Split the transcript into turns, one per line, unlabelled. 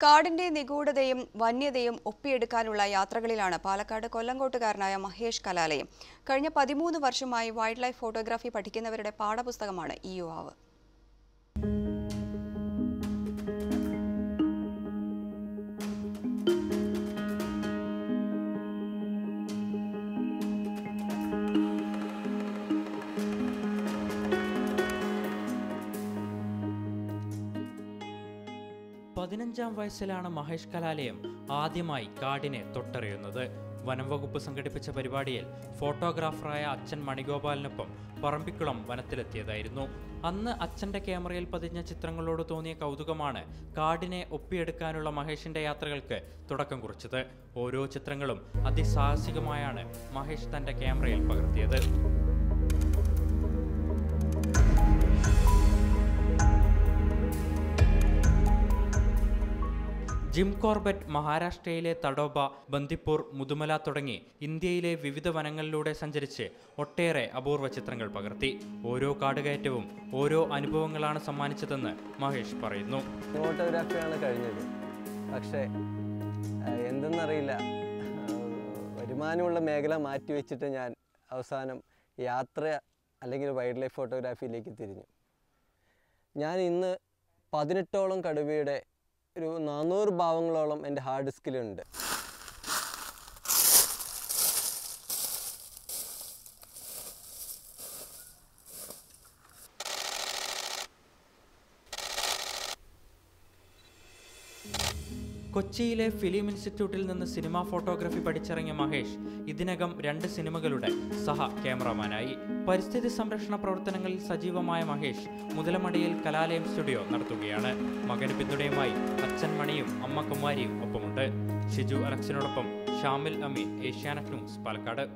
കാടിന്റെ നിഗൂഢതയും വന്യതയും ഒപ്പിയെടുക്കാനുള്ള യാത്രകളിലാണ് പാലക്കാട് കൊല്ലങ്കോട്ടുകാരനായ മഹേഷ് കലാലയം കഴിഞ്ഞ പതിമൂന്ന് വർഷമായി വൈൽഡ് ലൈഫ് ഫോട്ടോഗ്രാഫി പഠിക്കുന്നവരുടെ പാഠപുസ്തകമാണ് ഈ യുവാവ്
പതിനഞ്ചാം വയസ്സിലാണ് മഹേഷ് കലാലയം ആദ്യമായി കാടിനെ തൊട്ടറിയുന്നത് വനം വകുപ്പ് സംഘടിപ്പിച്ച പരിപാടിയിൽ ഫോട്ടോഗ്രാഫറായ അച്ഛൻ മണിഗോപാലിനൊപ്പം പറമ്പിക്കുളം വനത്തിലെത്തിയതായിരുന്നു അന്ന് അച്ഛന്റെ ക്യാമറയിൽ പതിഞ്ഞ ചിത്രങ്ങളോട് തോന്നിയ കൗതുകമാണ് കാടിനെ ഒപ്പിയെടുക്കാനുള്ള മഹേഷിന്റെ യാത്രകൾക്ക് തുടക്കം കുറിച്ചത് ഓരോ ചിത്രങ്ങളും അതിസാഹസികമായാണ് മഹേഷ് തന്റെ ക്യാമറയിൽ പകർത്തിയത് ജിം കോർബറ്റ് മഹാരാഷ്ട്രയിലെ തഡോബ ബന്ദിപ്പൂർ മുതുമല തുടങ്ങി ഇന്ത്യയിലെ വിവിധ വനങ്ങളിലൂടെ സഞ്ചരിച്ച് ഒട്ടേറെ അപൂർവ ചിത്രങ്ങൾ പകർത്തി ഓരോ കാടുകയറ്റവും ഓരോ അനുഭവങ്ങളാണ് സമ്മാനിച്ചതെന്ന് മഹേഷ് പറയുന്നു
ഫോട്ടോഗ്രാഫിയാണ് കഴിഞ്ഞത് പക്ഷേ ആ, എന്തെന്നറിയില്ല ആ, വരുമാനമുള്ള മേഖല മാറ്റി വെച്ചിട്ട് ഞാൻ അവസാനം യാത്ര അല്ലെങ്കിൽ വൈൽഡ് ലൈഫ് ഫോട്ടോഗ്രാഫിയിലേക്ക് തിരിഞ്ഞു ഞാൻ ഇന്ന് പതിനെട്ടോളം കടുവയുടെ ഒരു നാനൂറ് ഭാവങ്ങളോളം എൻ്റെ ഹാർഡ് ഡിസ്കിലുണ്ട്
കൊച്ചിയിലെ ഫിലിം ഇൻസ്റ്റിറ്റ്യൂട്ടിൽ നിന്ന് സിനിമാ ഫോട്ടോഗ്രാഫി പഠിച്ചിറങ്ങിയ മഹേഷ് ഇതിനകം രണ്ട് സിനിമകളുടെ സഹ ക്യാമറമാനായി പരിസ്ഥിതി സംരക്ഷണ പ്രവർത്തനങ്ങളിൽ സജീവമായ മഹേഷ് മുതലമടിയിൽ കലാലയം സ്റ്റുഡിയോ നടത്തുകയാണ് മകന് പിന്തുണയുമായി അച്ഛൻ മണിയും അമ്മ കുമാരിയും ഒപ്പമുണ്ട് ഷിജു അലക്സിനോടൊപ്പം ഷാമിൽ അമീൻ ഏഷ്യാനെറ്റ് ന്യൂസ് പാലക്കാട്